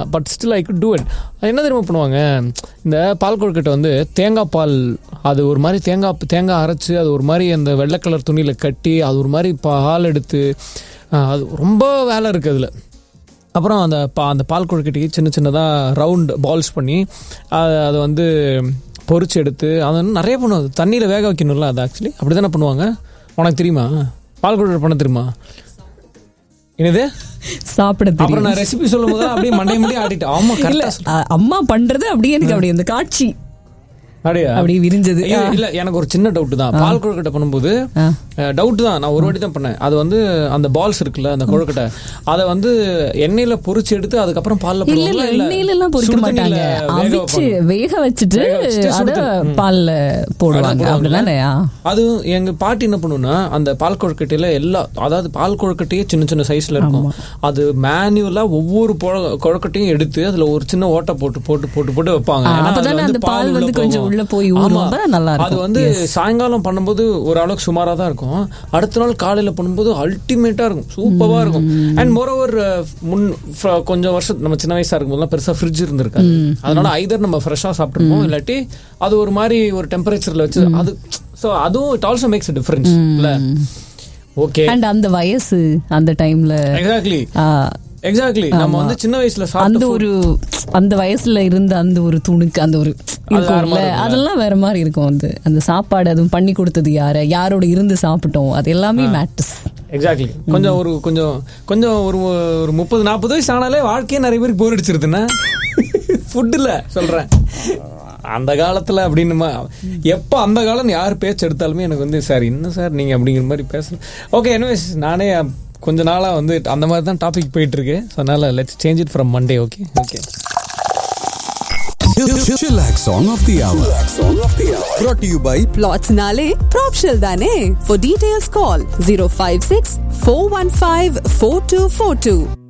But still I could do it என்ன தெரியுமா பண்ணுவாங்க இந்த பால் கொழுக்கட்டை வந்து தேங்காய் பால் அது ஒரு மாதிரி தேங்காய் தேங்காய் அரைச்சு அது ஒரு மாதிரி அந்த வெள்ளை கலர் துணியில் கட்டி அது ஒரு மாதிரி பால் எடுத்து அஹ், அது ரொம்ப வேலை இருக்குது அதில் அப்புறம் அந்த பா அந்த பால் கொழுக்கட்டைக்கு சின்ன சின்னதாக ரவுண்ட் பால்ஸ் பண்ணி அதை அதை வந்து பொரிச்சு எடுத்து அதை வந்து நிறைய பண்ணுவாங்க தண்ணியில் வேக வைக்கணும்ல அது ஆக்சுவலி அப்படி தானே பண்ணுவாங்க உனக்கு தெரியுமா பால் கொழுக்கட்டை பண்ண தெரியுமா என்னது சாப்பிட அப்புறம் தெரியும் நான் ரெசிபி சொல்லும் போது அப்படியே மண்டை மண்டி ஆடிட்டேன் ஆமா இல்ல கரெக்டா அ- அம்மா பண்றது அப்படியே எனக்கு அப்படி அந்த காட்சி அப்படியா அப்படியே விரிஞ்சது ஐயோ, இல்ல எனக்கு ஒரு சின்ன டவுட் தான் பால் கொழுக்கட்டை பண்ணும்போது ஆ. டவுட் தான் நான் ஒரு வாட்டி தான் பண்ணேன் அது வந்து அந்த பால்ஸ் இருக்குல்ல அந்த கொழுக்கட்டை அதை வந்து எண்ணெயில பொரிச்சு எடுத்து அதுக்கப்புறம் பால்ல இல்ல இல்ல போடுவாங்களா? எண்ணெயில எல்லாம் பொரிக்க சுடு மாட்டாங்க தண்ணியில வேக அவிச்சு வைப்பாங்க. வேக வச்சுட்டு வேக வச்சுட்டு அத சுடு தண்ணி. ம். பால்ல போடுவாங்க அதான் அப்படிதானே ஆ. அதுவும் எங்க பாட்டி என்ன பண்ணுன்னா அந்த பால் கொழுக்கட்டையில எல்லா அதாவது பால் கொழுக்கட்டையே சின்ன சின்ன சைஸ்ல இருக்கும் அது மேனுவலா ஒவ்வொரு பொழ- கொழுக்கட்டையும் எடுத்து அதுல ஒரு சின்ன ஓட்டை போட்டு போட்டு போட்டு போட்டு வைப்பாங்க ஆ, ஏன்னா அப்பதானே அதுல அந்த பால் உள்ள வந்து கொஞ்சம் போகும். உள்ள போய் ஊறும். ஆமா. அப்பதான் நல்லா இருக்கும். அது வந்து சாயங்காலம் பண்ணும்போது ஒரு அளவுக்கு சுமாரா தான் இருக்கும் அடுத்த நாள் காலையில பண்ணும்போது அல்டிமேட்டா இருக்கும் சூப்பரா இருக்கும் அண்ட் மோரோவர் முன் fr- கொஞ்சம் வருஷம் நம்ம சின்ன வயசா இருக்கும்போதுலாம் பெருசா ஃப்ரிட்ஜ் இருந்திருக்காது அதனால ஐதர் நம்ம ஃப்ரெஷ்ஷா சாப்பிட்டுருப்போம் இல்லாட்டி அது ஒரு மாதிரி ஒரு டெம்பரேச்சர்ல வச்சு அது ஸோ அதுவும் இட் ஆல்சோ மேக்ஸ் டிஃபரன்ஸ் இல்ல ஓகே அண்ட் அந்த வயசு அந்த டைம்ல எக்ஸாக்ட்லி எக்ஸாக்ட்லி நம்ம வந்து சின்ன வயசுல அந்த சாப்பிட்ட ஒரு அந்த வயசுல இருந்த அந்த ஒரு துணுக்கு அந்த ஒரு இருக்கும்ல அதெல்லாம் வேற மாதிரி இருக்கும் வந்து அந்த சாப்பாடு அதுவும் பண்ணி கொடுத்தது யாரு யாரோட இருந்து சாப்பிட்டோம் அது எல்லாமே மேட்டர்ஸ் எக்ஸாக்ட்லி கொஞ்சம் ஒரு கொஞ்சம் கொஞ்சம் ஒரு ஒரு முப்பது நாற்பது வயசு ஆனாலே வாழ்க்கையே நிறைய பேருக்கு போர் அடிச்சிருதுன்னா ஃபுட்டில் சொல்கிறேன் அந்த காலத்தில் அப்படின்னு எப்போ அந்த காலம் யார் பேச்சு எடுத்தாலுமே எனக்கு வந்து சார் என்ன சார் நீங்கள் அப்படிங்கிற மாதிரி பேசணும் ஓகே எனிவேஸ் நானே கொஞ்ச நாளாக வந்து அந்த மாதிரி தான் டாபிக் போயிட்டு இருக்கு ஸோ அதனால let's change it from Monday okay okay Chillax Song of the Hour. Brought to you by Plots Nale, Propshell Dane. For details, call 056 415 4242.